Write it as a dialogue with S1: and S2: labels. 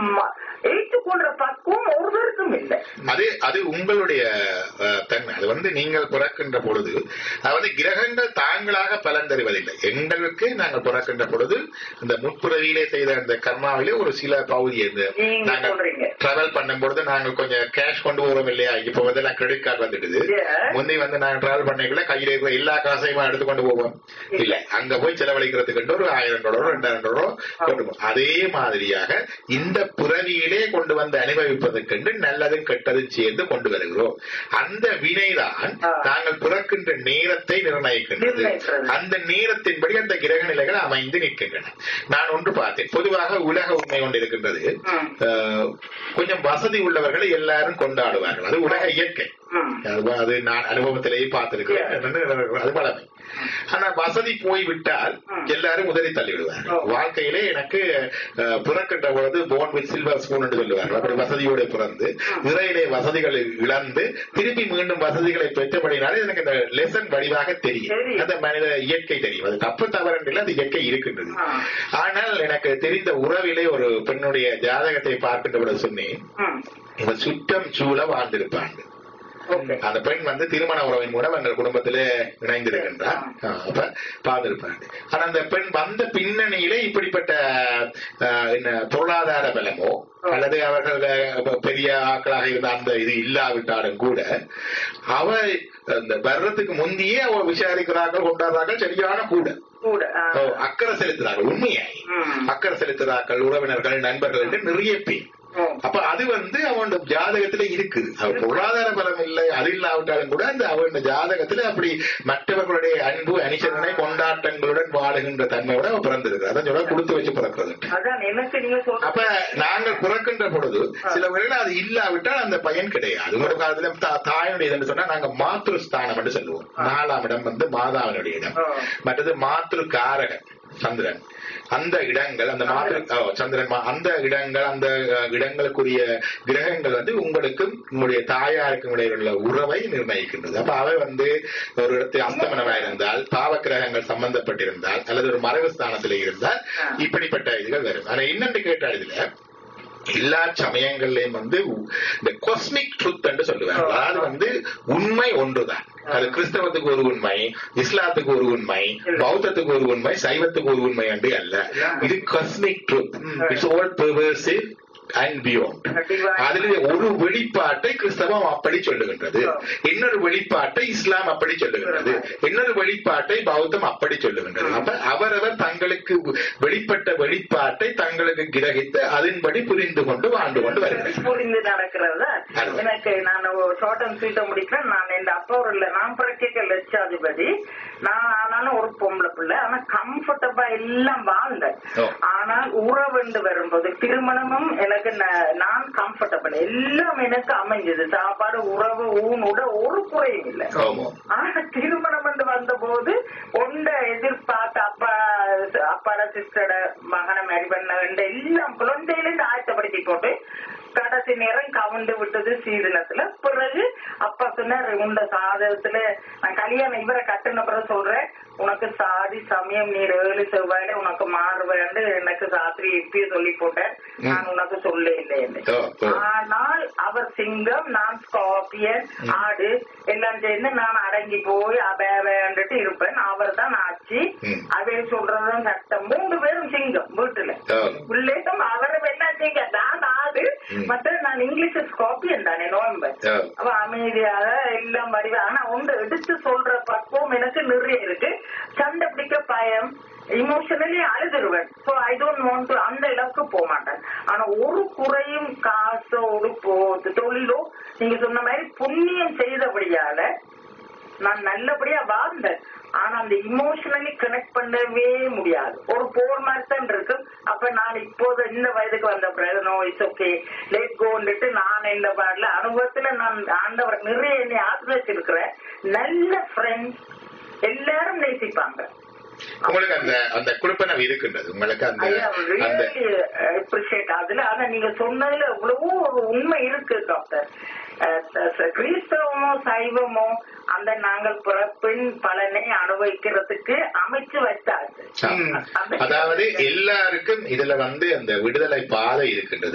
S1: ம- ஏற்றுக்கொள்ற பக்குவம் ஒருவருக்கும் இல்லை
S2: அது அது உங்களுடைய அஹ், தன்மை அது வந்து நீங்கள் பிறக்கின்ற பொழுது அது வந்து கிரகங்கள் தாங்களாக பலன் தருவதில்லை எங்களுக்கு நாங்கள் பிறக்கின்ற பொழுது இந்த முற்புறவியிலே செய்த அந்த கர்மாவிலே ஒரு சில பகுதி இந்த
S1: நீங்க
S2: நாங்கள்
S1: சொல்றீங்க.
S2: டிராவல் பண்ணும் பொழுது நாங்கள் கொஞ்சம் கேஷ் கொண்டு போறோம் இல்லையா இப்ப வந்து எல்லாம் கிரெடிட் கார்டு வந்துடுது
S1: Yes.
S2: முந்தி வந்து நாங்க டிராவல் பண்ணக்குள்ள கையில இருக்கிற எல்லா காசையுமா எடுத்து கொண்டு போவோம் இல்ல அங்க போய் செலவழிக்கிறதுக்கு ஒரு ஆயிரம் டாலரோ ரெண்டாயிரம் டாலரோ கொண்டு போவோம் அதே மாதிரியாக இந்த புறவியிலே கொண்டு வந்து அனுபவிப்பதற்கென்று நல்லதும் கெட்டதும் சேர்ந்து கொண்டு வருகிறோம் அந்த வினைதான்
S1: ஆ.
S2: நாங்கள் பிறக்கின்ற நேரத்தை நிர்ணயிக்கின்றது
S1: நிர்ணயிக்கிறது.
S2: அந்த நேரத்தின்படி அந்த கிரக நிலைகள் அமைந்து நிற்கின்றன நான் ஒன்று பார்த்தேன் பொதுவாக உலக உண்மை கொண்டு இருக்கின்றது
S1: ம்.
S2: அஹ், கொஞ்சம் வசதி உள்ளவர்களை எல்லாரும் கொண்டாடுவார்கள் அது உலக இயற்கை
S1: ம்.
S2: அது- அது நான் அனுபவத்திலேயே பார்த்திருக்கிறேன் என்னன்னு அது பழமை ஆனா வசதி போய்விட்டால்
S1: ம்.
S2: எல்லாரும் உதறி தள்ளி விடுவாங்க
S1: ஓ.
S2: வாழ்க்கையிலே எனக்கு அஹ், பிறக்கின்ற பொழுது போன் வித் சில்வர் ஸ்பூன் என்று சொல்லுவார்கள் அப்படி வசதியோட பிறந்து இறையிலே வசதிகளை இழந்து திருப்பி மீண்டும் வசதிகளை பெற்றபடினாலே எனக்கு இந்த லெசன் வடிவாக தெரியும்
S1: தெரியும்.
S2: அந்த மனித இயற்கை தெரியும் அது தப்பு தவறு இல்லை அது இயற்கை இருக்கின்றது
S1: ஆ.
S2: ஆனால் எனக்கு தெரிந்த உறவிலே ஒரு பெண்ணுடைய ஜாதகத்தை பார்க்கின்ற பொழுது சொன்னேன்
S1: ம்.
S2: இவன் சுற்றம் சூழ வாழ்ந்திருப்பாங்க
S1: ஓகே
S2: அந்த பெண் வந்து திருமண உறவின் மூலம் எங்கள் குடும்பத்திலே இணைந்திருக்கின்றார் ஆ, அப்ப பார்த்திருப்பாங்க ஆனா அந்த பெண் வந்த பின்னணியிலே இப்படிப்பட்ட ஆ, என்ன பொருளாதார பலமோ அல்லது அவர்கள் அஹ், பெரிய ஆட்களாக இருந்த அந்த இது இல்லாவிட்டாலும் கூட அவ அந்த வர்றதுக்கு முந்தையே அவ விசாரிக்கிறார்கள் கொண்டாடுறார்கள் சரியான கூட
S1: கூட ஆ.
S2: ஓ, அக்கறை செலுத்துறார்கள் உண்மையாய்
S1: ம்.
S2: அக்கறை செலுத்துறார்கள் உறவினர்கள் நண்பர்கள் என்று நிறைய பேர்
S1: ஓ.
S2: அப்ப அது வந்து அவனோட ஜாதகத்துல இருக்குது அவர் பொருளாதார பலம் இல்லை அது இல்லாவிட்டாலும் கூட அந்த அவன் ஜாதகத்துல அப்படி மற்றவர்களுடைய அன்பு அனுசரணை கொண்டாட்டங்களுடன் வாழுகின்ற தன்மையோட அவன் பிறந்திருக்கு அதான் சொல்ல கொடுத்து வச்சு பிறக்கிறது
S1: அதான் எனக்கு நீங்க
S2: அப்ப
S1: சொல்ற
S2: நாங்கள் பிறக்கின்ற பொழுது சில வேளையில அது இல்லாவிட்டால் அந்த பையன் கிடையாது ஒரு காலத்துல தா- தாயினுடைய இதுன்னு சொன்னா நாங்க மாத்ரு ஸ்தானம் என்று சொல்லுவோம் நாலாம் இடம் வந்து மாதாவினுடைய இடம்
S1: ஆ.
S2: மற்றது மாத்ரு காரகன் சந்திரன் அந்த இடங்கள் அந்த மாத்ரு ஓ, சந்திரன் மா- அந்த இடங்கள் அந்த அஹ், இடங்களுக்குரிய கிரகங்கள் வந்து உங்களுக்கும் உங்களுடைய தாயாருக்கும் இடையில உள்ள உறவை நிர்ணயிக்கின்றது அப்ப அவை வந்து ஒரு இடத்தில் அஸ்தமனமா இருந்தால் பாவ கிரகங்கள் சம்பந்தப்பட்டிருந்தால் அல்லது ஒரு மறைவு ஸ்தானத்தில் இருந்தால்
S1: ஆ.
S2: இப்படிப்பட்ட இதுகள் வரும் ஆனா என்னன்னு கேட்டால் இதுல எல்லா சமயங்கள்லயும் வந்து இந்த கொஸ்மிக் ட்ருத் என்று சொல்லுவாங்க அதாவது வந்து உண்மை ஒன்றுதான் அது கிறிஸ்தவத்துக்கு ஒரு உண்மை இஸ்லாத்துக்கு ஒரு உண்மை பௌத்தத்துக்கு ஒரு உண்மை சைவத்துக்கு ஒரு உண்மை என்று அல்ல இது cosmic truth it's all pervasive and beyond
S1: Divine.
S2: அதில் ஒரு வெளிப்பாட்டை கிறிஸ்தவம் அப்படி சொல்லுகின்றது இன்னொரு வெளிப்பாட்டை இஸ்லாம் அப்படி சொல்லுகின்றது இன்னொரு வெளிப்பாட்டை பௌத்தம் அப்படி சொல்லுகின்றது அப்ப அவரவர் தங்களுக்கு வெளிப்பட்ட வெளிப்பாட்டை தங்களுக்கு கிரகித்து அதன்படி புரிந்து கொண்டு வாழ்ந்து கொண்டு வருகிறார்
S1: புரிந்து நடக்கிறதா
S2: அது.
S1: எனக்கு நான் ஷார்ட் அண்ட் ஸ்வீட்டை முடிக்கிறேன் நான் இந்த அப்பா ஒரு இல்ல நான் பிராக்டிக்கல் லட்சாதிபதி நான் ஆனாலும் ஒரு பொம்பளை பிள்ளை ஆனா கம்ஃபர்டபா எல்லாம் வாழ்ந்தேன்
S2: ஓ.
S1: ஆனால் உறவுண்டு வரும்போது திருமணமும் எனக்கு ந- நான் கம்ஃபர்டபிள் எல்லாம் எனக்கு அமைஞ்சது சாப்பாடு உறவு ஊனோட ஒரு குறையும் இல்லை
S2: ஆமா
S1: ஆனா திருமணம் என்று வந்த போது ஒண்ட எதிர்பார்த்த அப்பா அப்பாட சிஸ்டரோட மகனை மேரி பண்ண வேண்டிய எல்லாம் குழந்தையிலிருந்து ஆயத்தப்படுத்தி போட்டு கடைசி நேரம் கவுண்டு விட்டது சீதனத்துல பிறகு அப்பா சொன்னார் உண்ட சாதகத்துல நான் கல்யாணம் இவரை கட்டுன பிறகு சொல்றேன் உனக்கு சாதி சமயம் நீர் ஏழு செவ்வாயில உனக்கு மாறுவேன்னு எனக்கு சாஸ்திரி இப்பயே சொல்லி போட்டேன் நான் உனக்கு சொல்ல இல்லை
S2: ஓ, ஓ.
S1: ஆனால் அவர் சிங்கம் நான் ஸ்கார்பியன் ஆடு எல்லாம் சேர்ந்து நான் அடங்கி போய் அபேவேண்டுட்டு இருப்பேன் அவர் தான் ஆட்சி
S2: ம்.
S1: அவர் சொல்றதுதான் சட்டம் மூணு பேரும் சிங்கம் வீட்டுல
S2: ஓ.
S1: பிள்ளைக்கும் அவரை என்ன செய்ய நான் ஆடு
S2: ம்.
S1: மற்ற நான் இங்கிலீஷ் ஸ்கார்பியன் தானே நோம்பர்
S2: ஓ.
S1: அவ அமைதியாக எல்லாம் வடிவா ஆனா ஒன்று எடுத்து சொல்ற பக்குவம் எனக்கு நிறைய இருக்கு சண்டை பிடிக்க பயம் இமோஷனலி அழுதுருவேன் so I don't want to அந்த அளவுக்கு போக மாட்டேன் ஆனா ஒரு குறையும் காசோ உடுப்போ தொழிலோ நீங்க சொன்ன மாதிரி புண்ணியம் செய்தபடியால நான் நல்லபடியா வாழ்ந்தேன் ஆனா அந்த இமோஷனலி கனெக்ட் பண்ணவே முடியாது ஒரு போர் மாதிரி தான் இருக்கு அப்ப நான் இப்போது இந்த வயதுக்கு வந்த பிறகு நோ இட்ஸ் ஓகே லேட் கோன்ட்டு நான் இந்த பாடல அனுபவத்துல நான் ஆண்டவர் நிறைய என்னை ஆசிரியச்சிருக்கிறேன் நல்ல ஃப்ரெண்ட்ஸ் எல்லாரும் நேசிப்பாங்க
S2: உங்களுக்கு அந்த அந்த குடுப்பனம் இருக்கின்றது உங்களுக்கு அந்த அந்த
S1: அப்ரிஷியேட் அதுல ஆனா நீங்க சொன்னதுல எவ்வளவோ ஒரு உண்மை இருக்கு டாக்டர் அஹ் ச- ச- கிறிஸ்தவமோ சைவமோ அந்த நாங்கள் பிறப்பின் பலனை அனுபவிக்கிறதுக்கு அமைச்சு வச்சாச்சு
S2: அதாவது எல்லாருக்கும் இதுல வந்து அந்த விடுதலை பாதை இருக்கின்றது